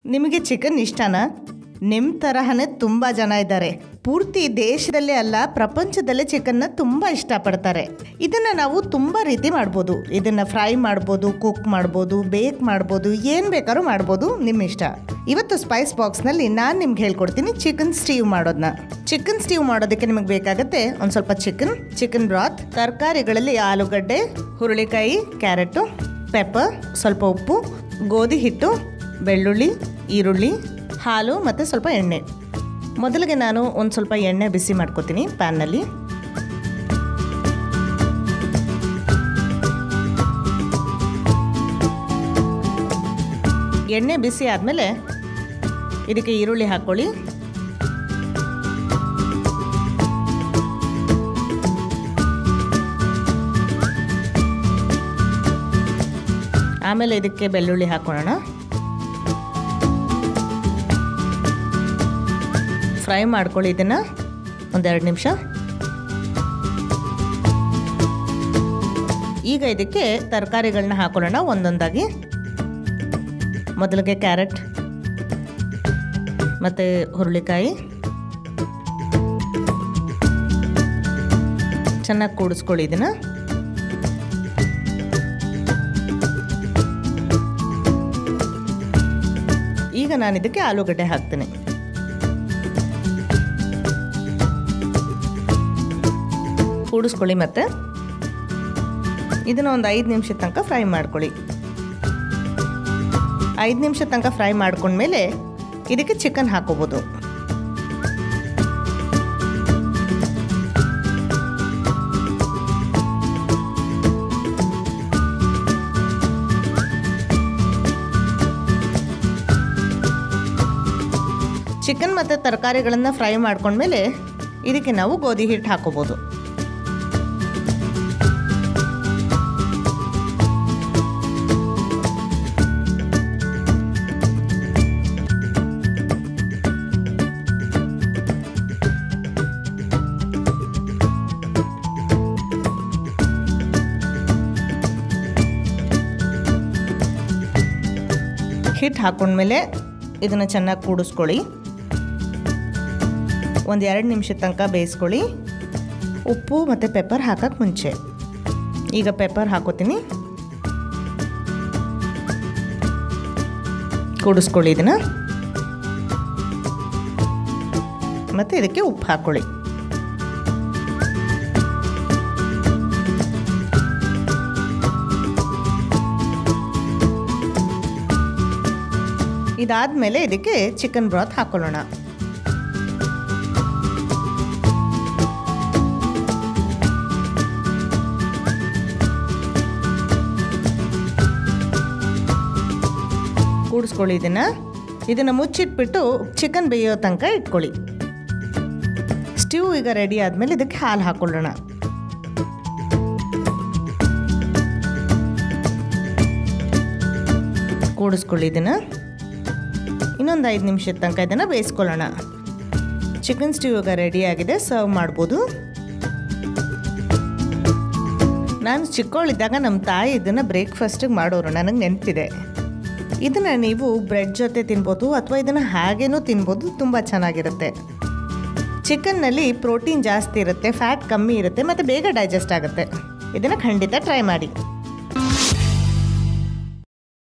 ನಿಮಗೆ ಚಿಕನ್ ಇಷ್ಟನಾ ನಿಮ್ಮ ತರಹನೇ ತುಂಬ ಜನ ಇದ್ದಾರೆ ಪೂರ್ತಿ ದೇಶದಲ್ಲೇ ಅಲ್ಲ ಪ್ರಪಂಚದಲ್ಲೇ ಚಿಕನ್ನ ತುಂಬ ಇಷ್ಟಪಡ್ತಾರೆ ಇದನ್ನು ನಾವು ತುಂಬ ರೀತಿ ಮಾಡ್ಬೋದು ಇದನ್ನು ಫ್ರೈ ಮಾಡ್ಬೋದು ಕುಕ್ ಮಾಡ್ಬೋದು ಬೇಕ್ ಮಾಡ್ಬೋದು ಏನು ಬೇಕಾದ್ರೂ ಮಾಡ್ಬೋದು ನಿಮ್ಮ ಇಷ್ಟ ಇವತ್ತು ಸ್ಪೈಸ್ ಬಾಕ್ಸ್ನಲ್ಲಿ ನಾನು ನಿಮ್ಗೆ ಹೇಳ್ಕೊಡ್ತೀನಿ ಚಿಕನ್ ಸ್ಟೀವ್ ಮಾಡೋದನ್ನ ಚಿಕನ್ ಸ್ಟೀವ್ ಮಾಡೋದಕ್ಕೆ ನಿಮಗೆ ಬೇಕಾಗುತ್ತೆ ಒಂದು ಸ್ವಲ್ಪ ಚಿಕನ್ ಚಿಕನ್ ಬ್ರಾತ್ ತರಕಾರಿಗಳಲ್ಲಿ ಆಲೂಗಡ್ಡೆ ಹುರುಳಿಕಾಯಿ ಕ್ಯಾರೆಟು ಪೆಪ್ಪರ್ ಸ್ವಲ್ಪ ಉಪ್ಪು ಗೋಧಿ ಹಿಟ್ಟು ಬೆಳ್ಳುಳ್ಳಿ ಈರುಳ್ಳಿ ಹಾಲು ಮತ್ತು ಸ್ವಲ್ಪ ಎಣ್ಣೆ ಮೊದಲಿಗೆ ನಾನು ಒಂದು ಸ್ವಲ್ಪ ಎಣ್ಣೆ ಬಿಸಿ ಮಾಡ್ಕೋತೀನಿ ಪ್ಯಾನ್ನಲ್ಲಿ ಎಣ್ಣೆ ಬಿಸಿ ಆದಮೇಲೆ ಇದಕ್ಕೆ ಈರುಳ್ಳಿ ಹಾಕ್ಕೊಳ್ಳಿ ಆಮೇಲೆ ಇದಕ್ಕೆ ಬೆಳ್ಳುಳ್ಳಿ ಹಾಕೊಳ್ಳೋಣ ಫ್ರೈ ಮಾಡ್ಕೊಳ್ಳಿ ಇದನ್ನು ಒಂದೆರಡು ನಿಮಿಷ ಈಗ ಇದಕ್ಕೆ ತರಕಾರಿಗಳನ್ನ ಹಾಕೊಳ್ಳೋಣ ಒಂದೊಂದಾಗಿ ಮೊದಲಿಗೆ ಕ್ಯಾರೆಟ್ ಮತ್ತು ಹುರುಳಿಕಾಯಿ ಚೆನ್ನಾಗಿ ಕೂಡಿಸ್ಕೊಳ್ಳಿ ಇದನ್ನು ಈಗ ನಾನು ಇದಕ್ಕೆ ಆಲೂಗಡ್ಡೆ ಹಾಕ್ತೀನಿ ಕೂಡಿಸ್ಕೊಳ್ಳಿ ಮತ್ತೆ ಇದನ್ನು ಒಂದು ಐದು ನಿಮಿಷದ ತನಕ ಫ್ರೈ ಮಾಡ್ಕೊಳ್ಳಿ ಐದು ನಿಮಿಷ ತನಕ ಫ್ರೈ ಮಾಡ್ಕೊಂಡ್ಮೇಲೆ ಇದಕ್ಕೆ ಚಿಕನ್ ಹಾಕೋಬೋದು ಚಿಕನ್ ಮತ್ತು ತರಕಾರಿಗಳನ್ನು ಫ್ರೈ ಮಾಡ್ಕೊಂಡ್ಮೇಲೆ ಇದಕ್ಕೆ ನಾವು ಗೋಧಿ ಹಿಟ್ಟು ಹಾಕೋಬೋದು ಹಿಟ್ಟು ಹಾಕೊಂಡ್ಮೇಲೆ ಇದನ್ನು ಚೆನ್ನಾಗಿ ಕೂಡಿಸ್ಕೊಳ್ಳಿ ಒಂದು ಎರಡು ನಿಮಿಷದ ತನಕ ಬೇಯಿಸ್ಕೊಳ್ಳಿ ಉಪ್ಪು ಮತ್ತು ಪೆಪ್ಪರ್ ಹಾಕಕ್ಕೆ ಮುಂಚೆ ಈಗ ಪೆಪ್ಪರ್ ಹಾಕೋತೀನಿ ಕೂಡಿಸ್ಕೊಳ್ಳಿ ಇದನ್ನು ಮತ್ತು ಇದಕ್ಕೆ ಉಪ್ಪು ಹಾಕ್ಕೊಳ್ಳಿ ಇದಾದಮೇಲೆ ಇದಕ್ಕೆ ಚಿಕನ್ ಬ್ರಾತ್ ಹಾಕೊಳ್ಳೋಣ ಕೂಡಿಸ್ಕೊಳ್ಳಿ ಇದನ್ನು ಇದನ್ನು ಮುಚ್ಚಿಟ್ಬಿಟ್ಟು ಚಿಕನ್ ಬೇಯೋ ತನಕ ಇಟ್ಕೊಳ್ಳಿ ಸ್ಟ್ಯೂ ಈಗ ರೆಡಿ ಆದಮೇಲೆ ಇದಕ್ಕೆ ಹಾಲು ಹಾಕೊಳ್ಳೋಣ ಕೂಡಿಸ್ಕೊಳ್ಳಿ ಇದನ್ನು ಇನ್ನೊಂದು ಐದು ನಿಮಿಷದ ತನಕ ಇದನ್ನು ಬೇಯಿಸ್ಕೊಳ್ಳೋಣ ಚಿಕನ್ ಸ್ಟ್ಯೂ ಈಗ ರೆಡಿ ಆಗಿದೆ ಸರ್ವ್ ಮಾಡ್ಬೋದು ನಾನು ಚಿಕ್ಕವಳಿದ್ದಾಗ ನಮ್ಮ ತಾಯಿ ಇದನ್ನು ಬ್ರೇಕ್ಫಾಸ್ಟಿಗೆ ಮಾಡೋರು ನನಗೆ ನೆನಪಿದೆ ಇದನ್ನು ನೀವು ಬ್ರೆಡ್ ಜೊತೆ ತಿನ್ಬೋದು ಅಥವಾ ಇದನ್ನು ಹಾಗೇನೂ ತಿನ್ಬೋದು ತುಂಬ ಚೆನ್ನಾಗಿರುತ್ತೆ ಚಿಕನ್ನಲ್ಲಿ ಪ್ರೋಟೀನ್ ಜಾಸ್ತಿ ಇರುತ್ತೆ ಫ್ಯಾಟ್ ಕಮ್ಮಿ ಇರುತ್ತೆ ಮತ್ತು ಬೇಗ ಡೈಜೆಸ್ಟ್ ಆಗುತ್ತೆ ಇದನ್ನು ಖಂಡಿತ ಟ್ರೈ ಮಾಡಿ